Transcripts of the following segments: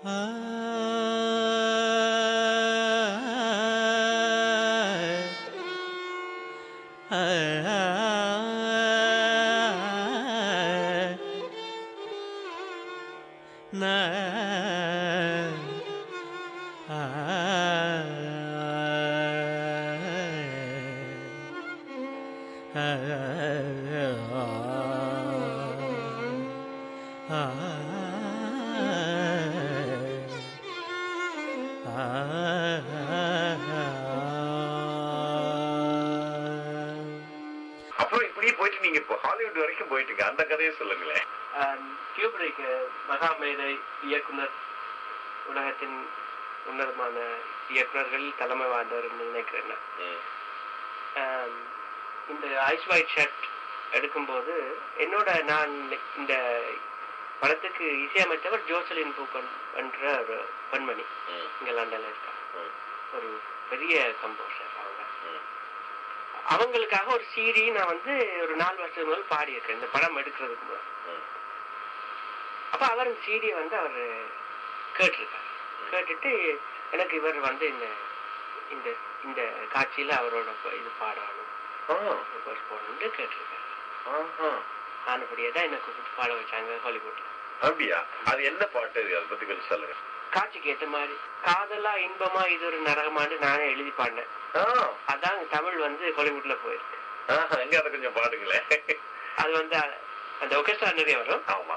அப்புறம் இப்படியே போயிட்டு நீங்க இப்போ ஹாலிவுட் வரைக்கும் போயிட்டீங்க அந்த கதையை சொல்லுங்களேன் கியூப்ரிக் மகாமேதை இயக்குனர் உலகத்தின் உன்னதமான இயக்குனர்களில் தலைமை வாய்ந்தவர்னு நினைக்கிறேன் நான். ம். ஆம், இந்த ஐஸ் ஒயிட் ஷர்ட் எடுக்கும்போது என்னோட நான் இந்த படத்துக்கு இசையமைத்தவர் ஜோசலின் பூக்கன் என்ற ஒரு பெண்மணி ம். இங்க லண்டன்ல இருக்காங்க ம். ஒரு பெரிய கம்போசர் அவங்க ம். அவங்களுக்காக ஒரு சீடி நான் வந்து ஒரு நாலு வருஷத்துக்கு முதல் பாடியிருக்கேன் இந்த படம் எடுக்கிறதுக்கு முதல் ம். அப்ப அவர் இந்த சீடியை வந்து அவர் கேட்டிருக்காரு கேட்டுட்டு எனக்கு இவர் வந்து இந்த இந்த இந்த காட்சியில அவரோட ப- இது பாடணும் ஆ. verse போடணும்னு கேட்டிருக்காரு ஆஹா. ஆனபடியே தான் என்ன கூப்பிட்டு பாட வச்சாங்க ஹாலிவுட்ல அப்படியா அது என்ன பாட்டு அது? அதை பத்தி கொஞ்சம் சொல்லுங்க காட்சிக்கு ஏத்த மாதிரி காதலா இன்பமா இது ஒரு நரகமான்னு நானே எழுதி பாடினேன் ஆ. அதான் தமிழ் வந்து ஹாலிவுட்ல போயிருக்கு ஆஹா, எங்க அதை கொஞ்சம் பாடுங்களேன் அது வந்து அ- அந்த ஒகேஸ்ட்ரா நிறைய வரும் ஆமா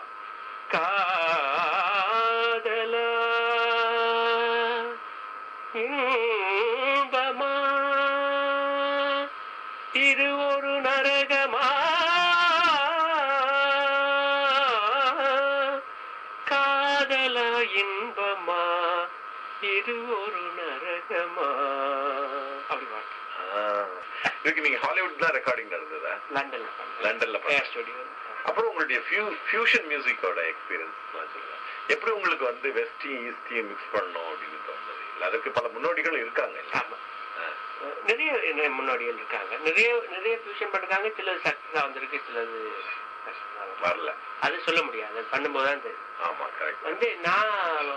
காதலா இன்பமா இது ஒரு நரகமா காதலா இன்பமா இது ஒரு நரகமா அப்படி பாட்டு ஆ. இதுக்கு நீங்க ஹாலிவுட் தான் ரெக்கார்டிங் நடந்ததா லண்டன்ல பண்ணேன். லண்டன்ல ஏர் பண்ண ஸ்டுடியோ அப்புறம் உங்களுடைய ஃபியூஷன் மியூசிக்கோட எக்ஸ்பீரியன்ஸ் சொல்லுங்க எப்படி உங்களுக்கு வந்து வெஸ்டையும் ஈஸ்டையும் மிக்ஸ் பண்ணணும் அப்படின்னு தோணுது இல்ல அதுக்கு பல முன்னோடிகள் இருக்காங்க இல்ல? ஆமா ஆ. அஹ் நிறைய நிறைய முன்னோடிகள் இருக்காங்க நிறைய நிறைய ஃபியூஷன் பண்ணிருக்காங்க சிலது சக்சஸா வந்திருக்கு சிலது success ஆ வரல. வரல அது சொல்ல முடியாது அது பண்ணும்போது தான் தெரியும் ஆமா கரெக்ட் வந்து நான்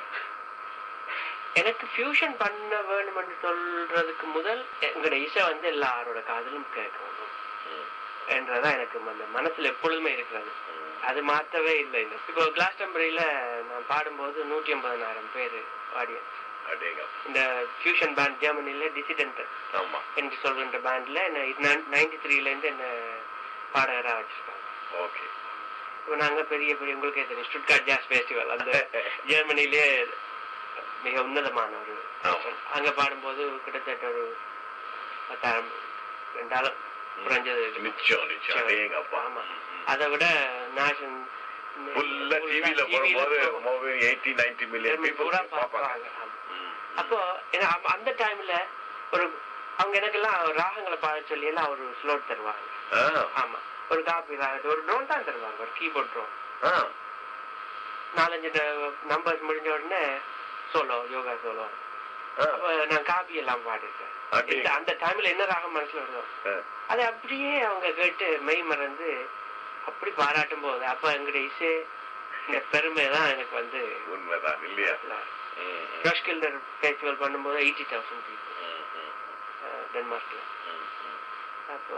எனக்கு ஃபியூஷன் பண்ண வேணும்னு சொல்றதுக்கு முதல் எங்களோட இசை வந்து எல்லாரோட காதலும் கேட்கணும் என்றதான் எனக்கு அந்த மனசுல எப்பொழுதுமே இருக்கிறது அது மாற்றவே இல்லை இன்னும். இப்போ கிளாஸ் டெம்பரியில நான் பாடும்போது நூற்றி ஐம்பதனாயிரம் பேர் ஆடியன்ஸ் அப்படிங்க இந்த ஃபியூஷன் பேண்ட் ஜெர்மனில டிசிடென்ட் ஆமா என்று சொல்கின்ற பேண்ட்ல என்ன நைன்டி த்ரீல இருந்து என்ன பாடகரா வச்சிருக்காங்க ஓகே இப்போ நாங்க பெரிய பெரிய உங்களுக்கே தெரியும் ஸ்டுட்கார்ட் ஜாஸ் ஃபெஸ்டிவல் அந்த ஜெர்மனிலே மிக உன்னதமான ஒரு ஆமா. அங்க பாடும்போது கிட்டத்தட்ட ஒரு பத்தாயிரம் ரெண்டாயிரம் குறைஞ்சது நிச்சயம் நிச்சயம் அப்படிங்க அப்பா ஆமா அதை விட நேஷன் ஃபுல்லா டிவில போடும்போது எயிட்டி நைன்டி மில்லியன் பீப்புள் பூரா பார்ப்பாங்க பார்ப்பாங்க ஆமா. அப்போ ஏன்னா அப்ப அந்த டைம்ல ஒரு அவங்க எனக்கெல்லாம் ராகங்களை பாட சொல்லி எல்லாம் ஒரு ஸ்லோட் தருவாங்க ஆ, ஆமா ஒரு காப்பி ராகத்து ஒரு ட்ரோன் தான் தருவாங்க ஒரு கீபோர்ட் ட்ரோன் ஆ, நாலஞ்சு நம்பர்ஸ் முடிஞ்ச உடனே சோலோ யோகா சோலோ ஆ, அப்ப நான் காப்பி எல்லாம் பாடிருக்கேன் அப்படி. இந்த- அந்த டைம்ல என்ன ராகம் மனசுல வருதோ ஆ. அதை அப்படியே அவங்க கேட்டு மெய் மறந்து அப்படி பாராட்டும் போது அப்ப எங்களுடைய இசை இந்த பெருமை தான் எனக்கு வந்து உண்மைதான் இல்லையா ம், ம், ரஷ்கில்டர் ஃபெஸ்டிவல் பண்ணும்போது எயிட்டி தௌசண்ட் பீப்புள் ம், ம், டென்மார்க்ல ம், ம். அப்போ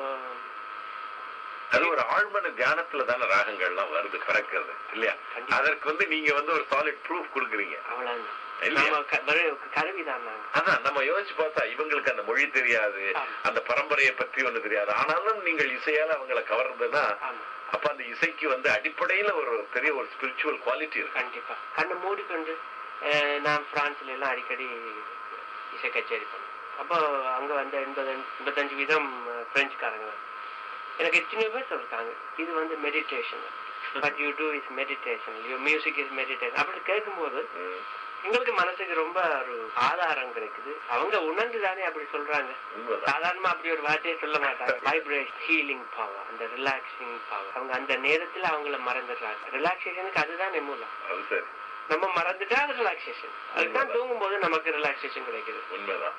அது ஒரு ஆழ்மன தியானத்துல தானே ராகங்கள்லாம் வருது பிறக்கிறது இல்லையா கண்டிப்பா. அதற்கு வந்து நீங்க வந்து ஒரு சாலிட் ப்ரூஃப் கொடுக்குறீங்க அவ்வளவுதான் இல்லையா? நாம க- வெறும் கருவிதான் நாங்க அதான் நம்ம யோசிச்சு பார்த்தா இவங்களுக்கு அந்த மொழி தெரியாது ஆமா. அந்த பரம்பரையை பற்றி ஒண்ணு தெரியாது ஆனாலும் நீங்கள் இசையால அவங்கள கவர்ந்ததுன்னா ஆமா அப்ப அந்த இசைக்கு வந்து அடிப்படையில ஒரு பெரிய ஒரு ஸ்பிரிச்சுவல் குவாலிட்டி இருக்கு கண்டிப்பா கண்ணை மூடிக்கொண்டு அஹ், நான் பிரான்ஸ்ல எல்லாம் அடிக்கடி இசை கச்சேரி பண்ணேன் அப்போ அங்க வந்து எண்பது எண்பத்தஞ்சு வீதம் அஹ், பிரெஞ்சுக்காரங்க தான். எனக்கு எத்தனையோ பேர் சொல்லிருக்காங்க இது வந்து meditation but you too is meditation you music is meditation அப்படி கேட்கும்போது ம், உங்களுக்கு மனசுக்கு ரொம்ப ஒரு ஆதாரம் கிடைக்குது அவங்க உணர்ந்து தானே அப்படி சொல்றாங்க உண்மைதான் சாதாரணமா அப்படி ஒரு வார்த்தையை சொல்ல மாட்டாங்க வைப்ரேஷன் ஹீலிங் பவர் அந்த ரிலாக்ஸிங் பவர் அவங்க அந்த நேரத்துல அவங்கள மறந்துடுறாங்க ரிலாக்ஸேஷனுக்கு அதுதான் மூலம் அது சரி நம்ம மறந்துட்டா அது ரிலாக்ஸேஷன் அதுதான் தூங்கும் போது நமக்கு ரிலாக்ஸேஷன் கிடைக்குது உண்மைதான்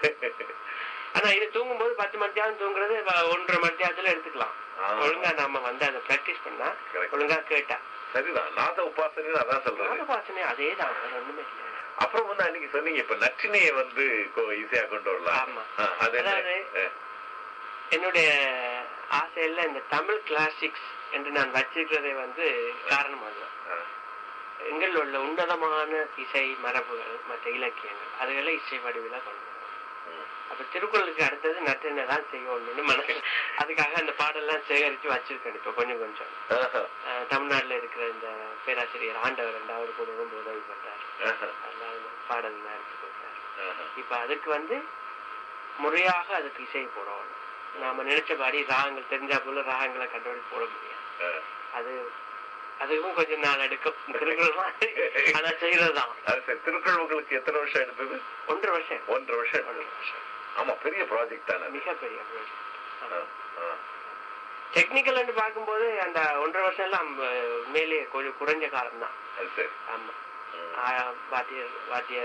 ஆனா இது தூங்கும் போது பத்து மணி நேரம் தூங்குறது வ- ஒன்றரை மணி நேரத்துல எடுத்துக்கலாம் ஆ. ஒழுங்கா நாம வந்து அதை பிராக்டிஸ் பண்ணா Correct. ஒழுங்கா கேட்டா சரிதான் நாத உபாசனை அதான் சொல்றது நாதபாசனை அதே தான் வேற ஒண்ணுமே இல்லை அப்புறம் வந்து அன்னைக்கு சொன்னீங்க இப்ப நச்சினையை வந்து கொ- ஈஸியா கொண்டு வரலாம் ஆமா. ஆ, அது என்ன? அதாவது- ஆ, என்னுடைய ஆசையில இந்த தமிழ் கிளாசிக்ஸ் என்று நான் வச்சிருக்கிறதே வந்து காரணம் அதுதான் ஆ, எங்கள் உள்ள உன்னதமான இசை மரபுகள் மற்ற இலக்கியங்கள் அதுகளை இசை வடிவில கொண்டு வரணும். ம். அப்ப திருக்குறளுக்கு அடுத்தது நற்றினை தான் செய்யணும்னு மனசு அதுக்காக அந்த பாடல்லாம் சேகரித்து வச்சிருக்கேன் இப்ப கொஞ்சம் கொஞ்சம் ஆஹா, அஹ் தமிழ்நாட்டுல இருக்கிற இந்த பேராசிரியர் ஆண்டவர் ரெண்டாவது கூட ரொம்ப உதவி பண்றாரு ஆஹா, அதெல்லாம் இந்த பாடல்லாம் எடுத்து கொடுத்தாரு ஆஹா. இப்ப அதுக்கு வந்து முறையாக அதுக்கு இசை போடணும் நாம நினைச்சபடி ராகங்கள் தெரிஞ்சா போல ராகங்களை கண்டுபிடிச்சு போட முடியாது ஆ. அது அதுக்கும் கொஞ்சம் நாள் எடுக்கும் திருக்குறள் மாதிரி ஆனா செய்யறதுதான் அது சரி திருக்குறள் உங்களுக்கு எத்தனை வருஷம் எடுத்தது ஒன்றரை வருஷம் ஒன்றரை வருஷம் எடுத்தது. ஆமா பெரிய ப்ராஜெக்ட் தானே அது. மிகப்பெரிய ஆ, ஆ. டெக்னிக்கல் பார்க்கும்போது அந்த ஒன்றரை வருஷம் எல்லாம் அஹ், உண்மையிலேயே கொஞ்சம் குறைஞ்ச காலம் தான் அது சரி ஆமா ம், ஆஹ், வாத்தியர் வாத்திய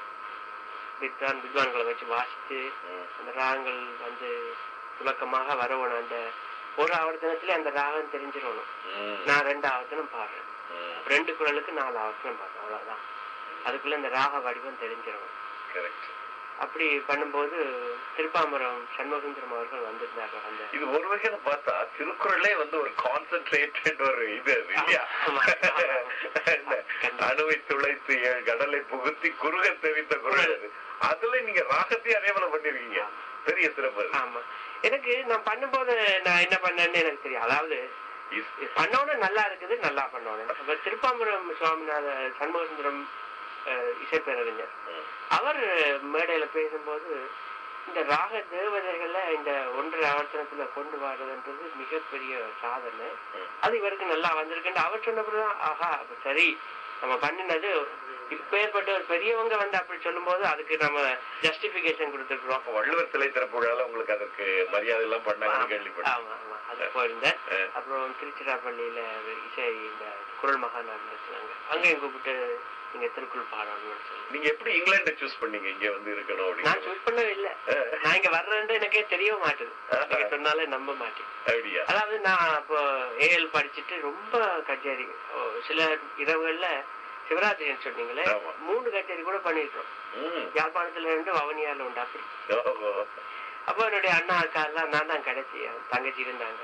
வித்வான் வித்வான்களை வச்சு வாசித்து ம், அந்த ராகங்கள் வந்து துலக்கமாக வரணும் அந்த ஒரு ஆவர்த்தனத்துல அந்த ராகம் தெரிஞ்சிடணும் ம், நான் ரெண்டு ஆவர்த்தனம் பாடுறேன் ம். ரெண்டு குரலுக்கு நாலு ஆவர்த்தனம் பாடுறேன் அவ்வளவுதான் அதுக்குள்ள இந்த ராக வடிவம் தெரிஞ்சிடணும் Correct. அப்படி பண்ணும்போது திருப்பாம்பரம் சண்முகசுந்தரம் அவர்கள் வந்திருந்தார்கள் அந்த இது ஒரு வகையில பார்த்தா திருக்குறளே வந்து ஒரு கான்சென்ட்ரேட்டட் ஒரு இது அது இல்லையா ஆமா, ஆமா. என்ன? கண்டிப்பா. அணுவை துளைத்து ஏழு கடலை புகுத்தி குறுக தெரிந்த குரல் அது அதுல நீங்க ராகத்தையும் அதே போல பண்ணிருக்கீங்க பெரிய சிறப்பு அது. ஆமா எனக்கு நான் பண்ணும்போது நான் என்ன பண்ணேன்னு எனக்கு தெரியும் அதாவது இஸ்- பண்ணோன்னு நல்லா இருக்குது நல்லா பண்ணோன்னு அப்ப திருப்பாம்பரம் சுவாமிநாத சண்முகசுந்தரம் அஹ், இசைப்பேரறிஞர் ம், அவர் மேடையில பேசும்போது இந்த ராக தேவதைகளை இந்த ஒன்றரை ஆவர்த்தனத்துல கொண்டு வர்றதுன்றது மிகப்பெரிய சாதனை ம். அது இவருக்கு நல்லா வந்திருக்குன்னு அவர் சொன்னப்பதான் ஆஹா அப்ப சரி நம்ம பண்ணினது இப்ப ஏற்பட்ட ஒரு பெரியவங்க வந்து அப்படி சொல்லும்போது அதுக்கு நம்ம ஜஸ்டிபிகேஷன் கொடுத்துருக்குறோம் அப்ப வள்ளுவர் சிலை திறப்பு விழால உங்களுக்கு அதற்கு மரியாதை எல்லாம் பண்ணாங்கன்னு கேள்விப்பட்டேன் ஆமா ஆமா அது போயிருந்தேன் ஆ. அப்புறம் திருச்சிராப்பள்ளியில இசை இந்த குரல் மகாநாடு நடத்துனாங்க அங்கேயும் கூப்பிட்டு நீங்க திருக்குறள் பாடணும்னு சொல்லி நீங்க எப்படி இங்கிலாண்டை சூஸ் பண்ணீங்க இங்க வந்து இருக்கணும் நான் அப்படின்னு சூஸ் பண்ணவே இல்ல நான் இங்க வர்றேன்னு எனக்கே தெரிய மாட்டுது நீங்க சொன்னாலே நம்ப மாட்டேன் அப்படியா அதாவது நான் அப்போ ஏஎல் படிச்சுட்டு ரொம்ப கச்சேரி ஓ, சில இரவுகள்ல சிவராத்திரின்னு சொன்னீங்களே ஆமா. மூணு கச்சேரி கூட பண்ணிருக்கோம் ம். யாழ்ப்பாணத்துல இருந்து வவனியால உண்டு அப்படி ஓஹோ. அப்போ என்னுடைய அண்ணா அக்கா எல்லாம் நான் தான் கிடைச்சி என் தங்கச்சி இருந்தாங்க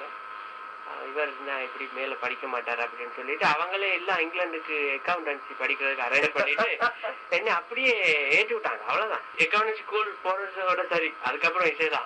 அஹ் இவர் இருந்தா இப்படி மேல படிக்க மாட்டார் அப்படின்னு சொல்லிட்டு அவங்களே எல்லாம் இங்கிலாந்துக்கு அக்கௌண்டன்சி படிக்கிறதுக்கு அரேஞ்ச் பண்ணிட்டு என்ன அப்படியே ஏற்றி விட்டாங்க அவ்வளவுதான் அக்கௌண்டன்சி ஸ்கூல் போறதோட சரி அதுக்கப்புறம் இசைதான்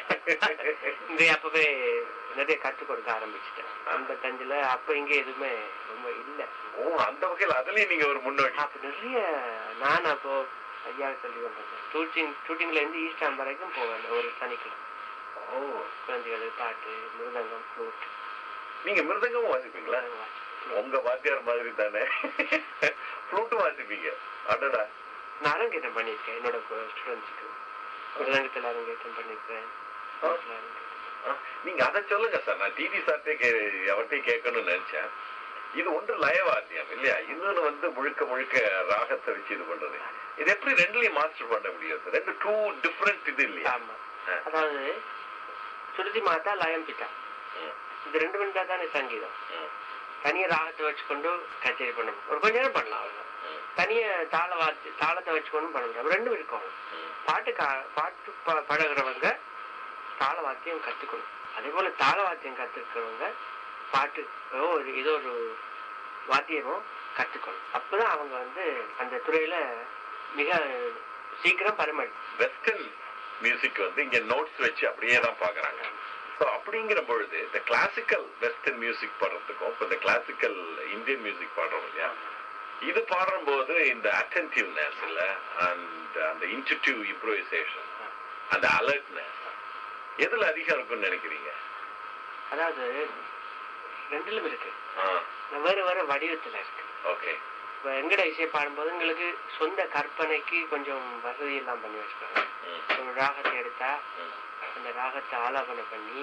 இந்த அப்பவே நிறைய கற்றுக் கொடுக்க ஆரம்பிச்சிட்டேன் ஐம்பத்தஞ்சுல அப்ப இங்க எதுவுமே ரொம்ப இல்ல ஓ அந்த வகையில அதுலயும் நீங்க ஒரு முன்னோடி அப்ப நிறைய நான் அப்போ ஐயா சொல்லி வந்தேன் ஷூட்டிங் ஷூட்டிங்ல இருந்து ஈஸ்டாம் வரைக்கும் போவேன் ஒரு சனிக்கிழமை ஓ குழந்தைகள் பாட்டு மிருதங்கம் ஃப்ளூட் நீங்க மிருதங்கமும் வாசிப்பீங்களா உங்க வாத்தியார் மாதிரி தானே ஃப்ளூட்டும் வாசிப்பீங்க அடடா நான் அரங்கேற்றம் பண்ணியிருக்கேன் என்னோட ஸ்டூடெண்ட்ஸுக்கு மிருதங்கத்தில் அரங்கேற்றம் பண்ணியிருக்கேன் flute ல அரங்கேற்றம் ஆ, நீங்க அதை சொல்லுங்க சார் நான் டிவி சார்ட்டே கே அவர்கிட்டயும் கேட்கணும்னு நினைச்சேன் இது ஒன்று லயவாத்தியம் இல்லையா இன்னொன்னு வந்து முழுக்க முழுக்க ராகத்தை வச்சு இது பண்றது இது எப்படி ரெண்டுலயும் மாஸ்டர் பண்ண முடியும் சார் ரெண்டு டூ டிஃப்ரெண்ட் இது இல்லையா ஆமா ஆ. அதாவது சுருதி மாத்தா லயம் பிட்டா ம், இது ரெண்டு மணி தானே சங்கீதம் ம், தனியா ராகத்தை வச்சுக்கொண்டு கச்சேரி பண்ணணும் ஒரு கொஞ்ச நேரம் பண்ணலாம் அவ்வளவுதான் ம், தனியா தாள வாத்தி தாளத்தை வச்சுக்கொண்டு பண்ண முடியாது ரெண்டும் இருக்கணும் ம். பாட்டு கா- பாட்டு ப- பழகுறவங்க தாள வாத்தியம் கத்துக்கணும் அதே போல தாள வாத்தியம் கத்துக்கிறவங்க பாட்டு ஏதோ ஒரு ஏதோ ஒரு வாத்தியமும் கத்துக்கணும் அப்பதான் அவங்க வந்து அந்த துறையில மிக சீக்கிரம் பரிமளி வெஸ்டர்ன் மியூசிக் வந்து இங்க நோட்ஸ் வச்சு அப்படியே தான் பாக்குறாங்க ஸோ அப்படிங்கிற பொழுது இந்த கிளாசிக்கல் வெஸ்டர்ன் மியூசிக் பாடுறதுக்கும் இப்போ இந்த கிளாசிக்கல் இந்தியன் மியூசிக் பாடுறோம் இல்லையா இது பாடும்போது இந்த அட்டன்டிவ்னஸ் இல்ல அண்ட் அந்த இன்டிடியூவ் இம்ப்ரோவைசேஷன் அந்த அலர்ட்னஸ் எதுல அதிகம் இருக்கும்னு நினைக்கிறீங்க அதாவது ரெண்டிலும் இருக்கு ஆ வேற வேற வடிவத்துல இருக்கு ஓகே இப்ப எங்கட இசை பாடும்போது எங்களுக்கு சொந்த கற்பனைக்கு கொஞ்சம் வசதி எல்லாம் பண்ணி வச்சுக்கோங்க ஒரு ராகத்தை எடுத்தா அந்த ராகத்தை ஆலாபனை பண்ணி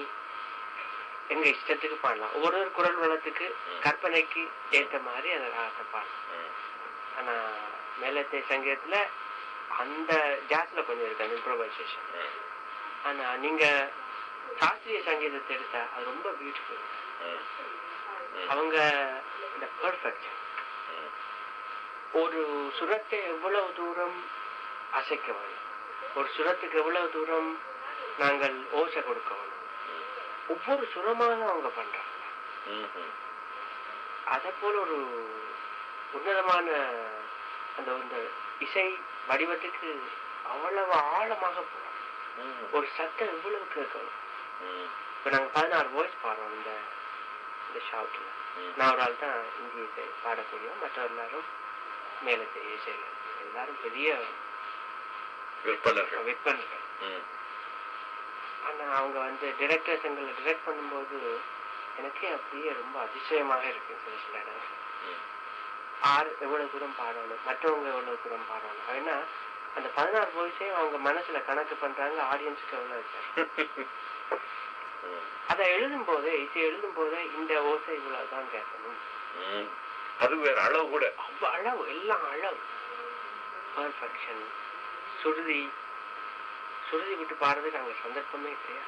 எங்க இஷ்டத்துக்கு பாடலாம் ஒவ்வொரு ஒரு குரல் வளத்துக்கு கற்பனைக்கு ஏற்ற மாதிரி அந்த ராகத்தை பாடலாம் ஆனா மேலத்தை சங்கீதத்துல அந்த ஜாஸ்ல கொஞ்சம் இருக்கு அந்த இம்ப்ரோவைசேஷன் ஆனா நீங்க சாஸ்திரிய சங்கீதத்தை எடுத்தா அது ரொம்ப பியூட்டிஃபுல் அவங்க இந்த பெர்ஃபெக்ஷன் ம். ஒரு சுரத்தை எவ்வளவு தூரம் அசைக்க வேணும் ஒரு சுரத்துக்கு எவ்வளவு தூரம் நாங்கள் ஓசை கொடுக்க வேணும் ஒவ்வொரு சுரமாக அவங்க பண்றாங்க ம், ம். அதை போல ஒரு உன்னதமான அந்த இந்த இசை வடிவத்துக்கு அவ்வளவு ஆழமாக போறோம் ம், ஒரு சத்தம் எவ்வளவு கேட்கணும் ம், இப்போ நாங்கள் பதினாறு வாய்ஸ் பாடுறோம் இந்த இந்த ஷாட்டில் ம். நான் ஒரு ஆள் தான் இந்தி இசை பாடக்கூடியவன் மற்ற எல்லாரும் மேலத்தை இசைகள் எல்லாரும் பெரிய விற்பனர்கள் விற்பனைகள் ம், ஆனா அவங்க வந்து டிரெக்டர்ஸ் எங்களை டிரெக்ட் பண்ணும்போது எனக்கே அப்படியே ரொம்ப அதிசயமாக இருக்கு சில சில இடங்கள் ம். ஆறு எவ்வளவு தூரம் பாடணும் மற்றவங்க எவ்வளவு தூரம் பாடணும் ஏன்னா அந்த பதினாறு வாய்ஸையும் அவங்க மனசுல கணக்கு பண்றாங்க ஆடியன்ஸுக்கு எவ்வளவு இருக்கு ம், அதை எழுதும் போதே இசை எழுதும் போதே இந்த ஓசை இவ்வளவுதான் கேட்கணும் ம். அது வேற அளவு கூட அவ்வளவு அளவு எல்லாம் அளவு பர்ஃபெக்ஷன் சுருதி சுருதி விட்டு பாடுறதுக்கு அங்க சந்தர்ப்பமே கிடையாது